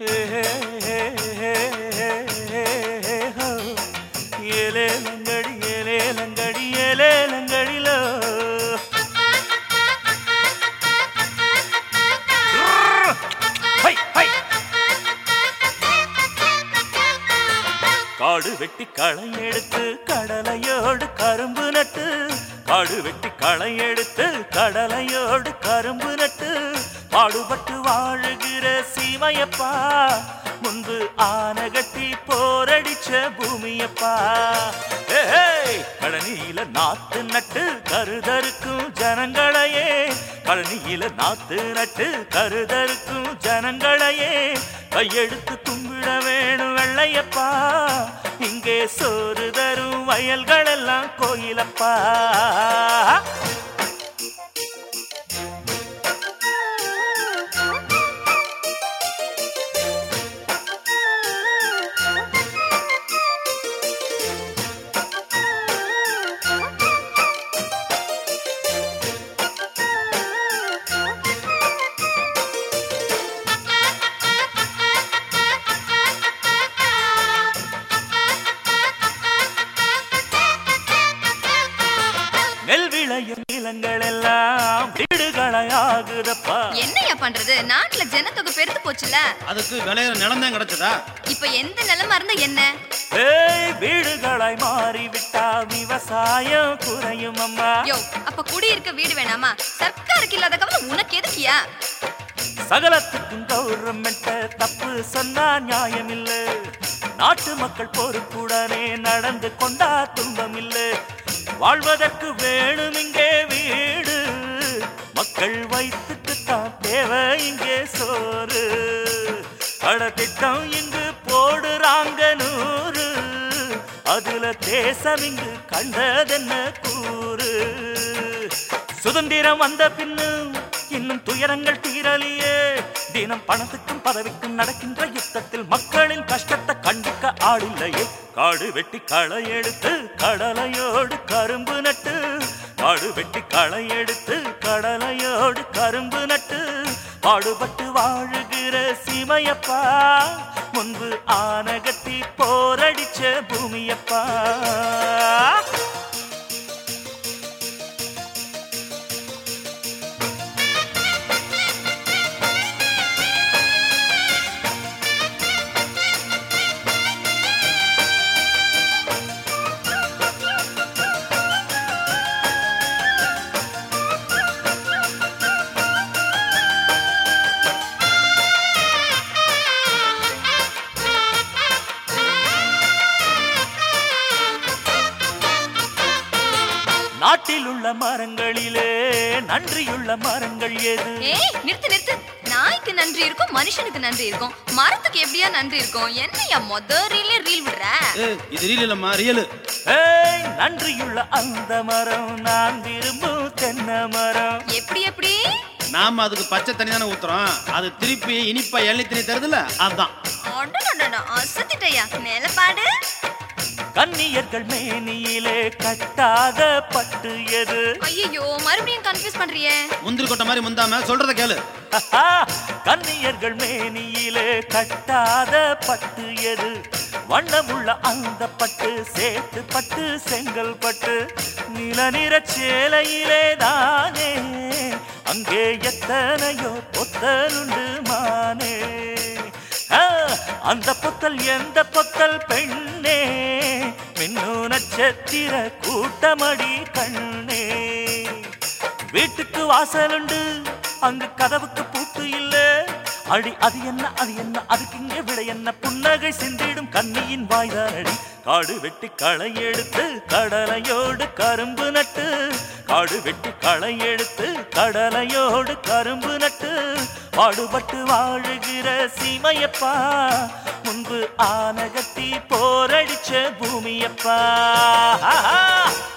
ஏலேலங்கடி ஏலேலங்கடி ஏலேலங்கடிலோ high high காடு வெட்டி களை எடுத்து கடலையோடு கரும்பு நட்டு காடு வெட்டி களை எடுத்து கடலையோடு கரும்பு நட்டு பாடுபட்டு வாழுகிற சீமையப்பா முன்பு ஆனகட்டி போரடிச்ச பூமியப்பா ஏய், கழனியில நாத்து நட்டு கருதருக்கும் ஜனங்களையே கழனியில நாத்து நட்டு கருதருக்கும் ஜனங்களையே கையெடுத்து கும்பிட வேணும் வெள்ளையப்பா இங்கே சோறு தரும் வயல்கள் எல்லாம் கோயிலப்பா நெல் விளையும் நிலங்கள் எல்லாம் வீடுகளை ஆகுதப்பா என்னையா பண்றது நாட்டுல ஜனத்தொகை பெருத்து போச்சுல அதுக்கு விளையிற நிலம் தான் கிடைச்சதா இப்ப எந்த நிலமா இருந்தா என்ன ஏய் வீடுகளாய் மாறிவிட்டா விவசாயம் குறையும் அம்மா யோ அப்ப குடியிருக்க வீடு வேணாமா சர்க்காருக்கு இல்லாத கவலை உனக்கு எதுக்கியா சகலத்துக்கும் கௌரவமெட்ட தப்பு சொன்னா நியாயம் இல்ல நாட்டு மக்கள் பொறுப்புடனே நடந்து கொண்டா துன்பம் இல்ல வாழ்வதற்கு வேணும் இங்கே வீடு மக்கள் வயிற்றுக்கு தான் தேவை இங்கே சோறு திட்டம் இங்கு போடுறாங்க நூறு அதுல தேசம் இங்கு கண்டதென்ன கூறு சுதந்திரம் வந்த பின்னும் இன்னும் துயரங்கள் தீரலியே தினம் பணத்துக்கும் பதவிக்கும் நடக்கின்ற யுத்தத்தில் மக்களின் கஷ்டத்தை கண்டிக்க ஆளில்லையே காடு வெட்டி களை எடுத்து கடலையோடு கரும்பு நட்டு காடு வெட்டி களை எடுத்து கடலையோடு கரும்பு நட்டு பாடுபட்டு வாழுகிற சீமையப்பா முன்பு ஆனகத்தி போரடிச்ச பூமியப்பா நாட்டில் உள்ள மரங்களிலே நன்றியுள்ள மரங்கள் எது ஏய் நிறுத்து நிறுத்து நாய்க்கு நன்றி இருக்கும் மனுஷனுக்கு நன்றி இருக்கும் மரத்துக்கு எப்படியா நன்றி இருக்கும் என்னையா மொத ரீலே ரீல் விடுற ஏ இது ரீல் இல்லம்மா ரியலு ஏய் நன்றியுள்ள அந்த மரம் நான் விரும்பும் தென்னை மரம் எப்படி எப்படி நாம அதுக்கு பச்சை தண்ணி தானே ஊத்துறோம் அது திருப்பி இனிப்பா எண்ணெய் தண்ணி தருதுல அதான் அடடடடா, அசத்திட்டயா மேல பாடு கன்னியர்கள் மேனியிலே கட்டாத பட்டு எது ஐயோ மறுபடியும் கன்ஃபியூஸ் பண்றியே முந்திரி கொட்டை மாதிரி முந்தாம சொல்றத கேளு ஆஹா, கன்னியர்கள் மேனியிலே கட்டாத பட்டு எது வண்ணமுள்ள அந்த பட்டு சேத்து பட்டு செங்கல் பட்டு நில நிற சேலையிலே தானே அங்கே எத்தனையோ பொத்தலுண்டு மானே ஆ, அந்த பொத்தல் எந்த பொத்தல் பெண்ணே மின்னு நட்சத்திர கூட்டமடி கண்ணே வீட்டுக்கு வாசலுண்டு அங்கு கதவுக்கு பூட்டு இல்ல அடி அது என்ன அது என்ன அதுக்கு இங்கே விட என்ன புன்னகை சிந்திடும் கண்ணியின் வாய்தானடி காடு வெட்டி களை எடுத்து கடலையோடு கரும்பு நட்டு காடு வெட்டி களை எடுத்து கடலையோடு கரும்பு நட்டு பாடுபட்டு வாழுகிற சீமையப்பா முன்பு ஆனகத்தி போரடிச்ச பூமியப்பா ஆஹா!